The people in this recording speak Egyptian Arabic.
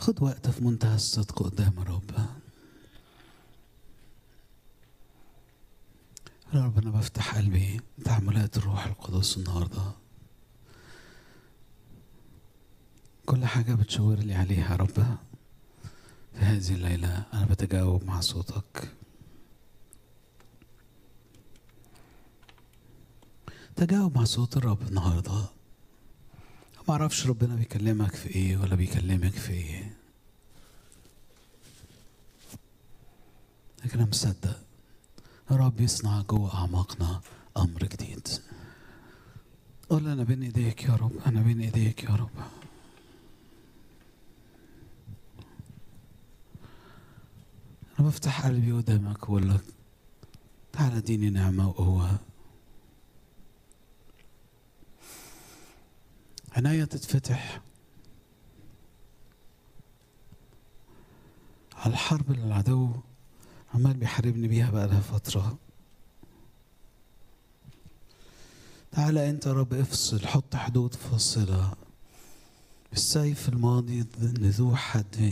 خد وقت في منتهى الصدق قدام الرب يا رب انا بفتح قلبي تعاملات الروح القدس النهارده كل حاجة بتشاور لي عليها يا رب في هذه الليلة أنا بتجاوب مع صوتك تجاوب مع صوت الرب النهاردة ما أعرفش ربنا بيكلمك في إيه ولا بيكلمك في إيه لكن أنا مصدق الرب يصنع جوه أعماقنا أمر جديد قول أنا بين إيديك يا رب أنا بين إيديك يا رب أنا بفتح قلبي قدامك وأقول لك تعالى اديني نعمة وقوة عناية تتفتح على الحرب اللي العدو عمال بيحاربني بيها بقالها فترة تعالى انت يا رب افصل حط حدود فاصلة السيف الماضي لذو حد